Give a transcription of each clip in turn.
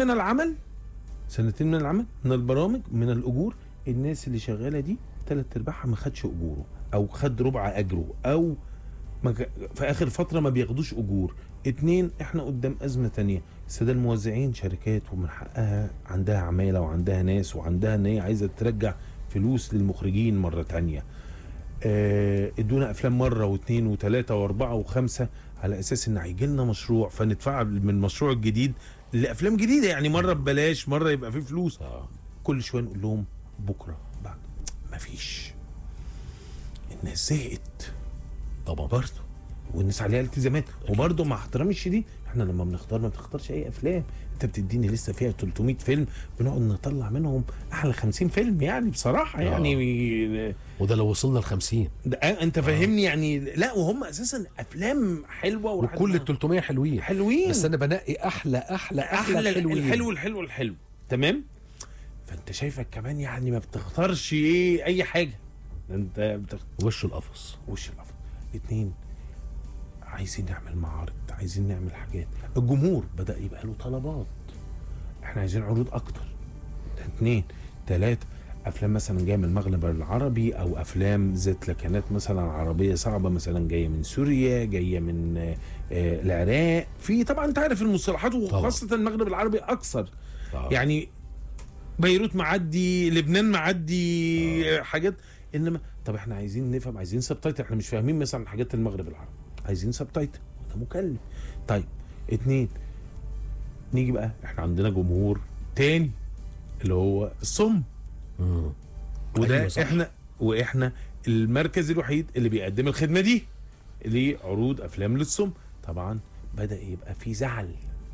من العمل سنتين من العمل من البرامج من الاجور الناس اللي شغاله دي ثلاث ارباعها ما خدش اجوره او خد ربع اجره او ما ك- في اخر فتره ما بياخدوش اجور اتنين احنا قدام ازمه تانية الساده الموزعين شركات ومن حقها عندها عماله وعندها ناس وعندها ان هي عايزه ترجع فلوس للمخرجين مره تانية آه، ادونا افلام مره واثنين وثلاثه واربعه وخمسه على اساس ان هيجي لنا مشروع فندفع من المشروع الجديد لافلام جديده يعني مره ببلاش مره يبقى فيه فلوس اه كل شويه نقول لهم بكره بعد مفيش الناس زهقت طبعا برضه والناس عليها التزامات وبرضه مع احترامي الشديد احنا لما بنختار ما بتختارش اي افلام انت بتديني لسه فيها 300 فيلم بنقعد نطلع منهم احلى 50 فيلم يعني بصراحه يعني وده لو وصلنا ل 50 ده انت فاهمني يعني لا وهم اساسا افلام حلوه وكل وحلوة. ال 300 حلوين حلوين بس انا بنقي احلى احلى احلى, احلى الحلوين. الحلو الحلو الحلو تمام فانت شايفك كمان يعني ما بتختارش ايه اي حاجه انت بتختار وش القفص وش الافضل اتنين عايزين نعمل معارض عايزين نعمل حاجات الجمهور بدا يبقى له طلبات احنا عايزين عروض اكتر ده اتنين تلاته افلام مثلا جايه من المغرب العربي او افلام ذات لكنات مثلا عربيه صعبه مثلا جايه من سوريا جايه من آه، آه، العراق في طبعا انت عارف المصطلحات وخاصه المغرب العربي اكثر آه. يعني بيروت معدي لبنان معدي حاجات انما طب احنا عايزين نفهم عايزين سبتايتل احنا مش فاهمين مثلا حاجات المغرب العربي عايزين سبتايتل وده مكلف طيب اتنين نيجي بقى احنا عندنا جمهور تاني اللي هو الصم مم. وده أيوة صح. احنا واحنا المركز الوحيد اللي بيقدم الخدمه دي لعروض افلام للصم طبعا بدا يبقى في زعل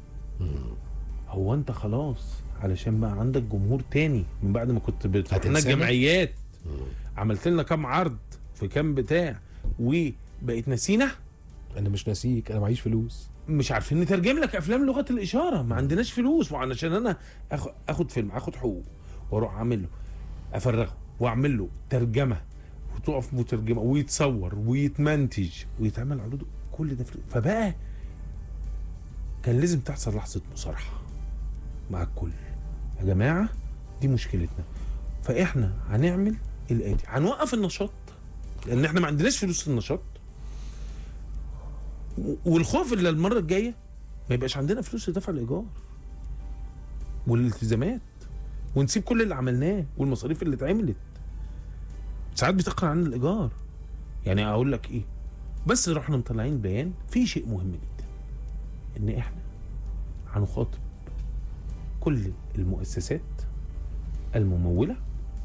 هو انت خلاص علشان بقى عندك جمهور تاني من بعد ما كنت بتروح لنا هتنسانا؟ الجمعيات مم. عملت لنا كام عرض في كام بتاع وبقيت نسينا انا مش ناسيك انا معيش فلوس مش عارفين نترجم لك افلام لغه الاشاره ما عندناش فلوس وعلشان انا آخ- اخد فيلم اخد حقوق واروح اعمل له افرغه واعمل له ترجمه وتقف مترجمه ويتصور ويتمنتج ويتعمل عروض كل ده فلوس. فبقى كان لازم تحصل لحظه مصارحه مع الكل يا جماعه دي مشكلتنا فاحنا هنعمل الاتي هنوقف النشاط لان احنا ما عندناش فلوس النشاط و- والخوف اللي المره الجايه ما يبقاش عندنا فلوس لدفع الايجار والالتزامات ونسيب كل اللي عملناه والمصاريف اللي اتعملت ساعات بيتاخر عن الايجار يعني اقول لك ايه بس رحنا مطلعين بيان في شيء مهم جدا ان احنا هنخاطب كل المؤسسات المموله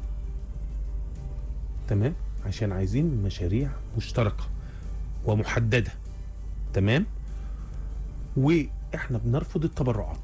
تمام عشان عايزين مشاريع مشتركه ومحدده تمام واحنا بنرفض التبرعات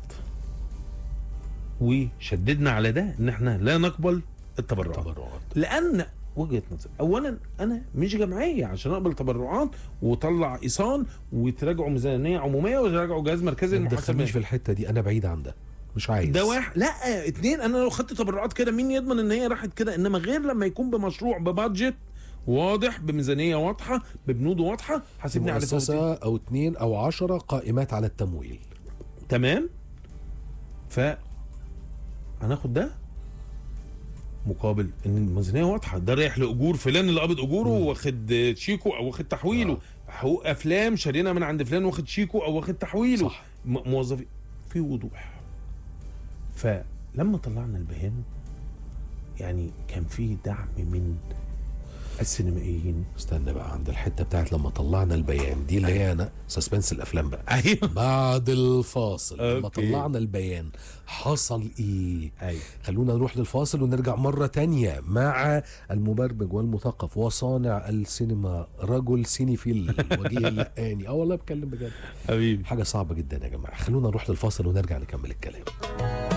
وشددنا على ده ان احنا لا نقبل التبرعات تبرعات لان وجهه نظر اولا انا مش جمعيه عشان اقبل تبرعات وطلع ايصال وتراجعوا ميزانيه عموميه وتراجعوا جهاز مركزي ما تدخلنيش للمحاسبات في الحته دي انا بعيد عن ده مش عايز ده واحد لا اتنين انا لو خدت تبرعات كده مين يضمن ان هي راحت كده انما غير لما يكون بمشروع ببادجت واضح بميزانيه واضحه ببنود واضحه حاسبني على تفاصيل. مؤسسه او اتنين او عشرة قائمات على التمويل تمام ف هناخد ده مقابل ان الميزانيه واضحه ده رايح لاجور فلان اللي قابض اجوره واخد شيكو او واخد تحويله حقوق افلام شارينا من عند فلان واخد شيكو او واخد تحويله صح. م- موظفين في وضوح فلما طلعنا البيان يعني كان في دعم من السينمائيين استنى بقى عند الحته بتاعت لما طلعنا البيان دي اللي هي انا سسبنس الافلام بقى ايوه بعد الفاصل لما أوكي. طلعنا البيان حصل ايه ايوه خلونا نروح للفاصل ونرجع مرة تانية مع المبرمج والمثقف وصانع السينما رجل سينيفيل وجيه اللقاني اه والله بتكلم بجد حبيبي حاجة صعبة جدا يا جماعة خلونا نروح للفاصل ونرجع نكمل الكلام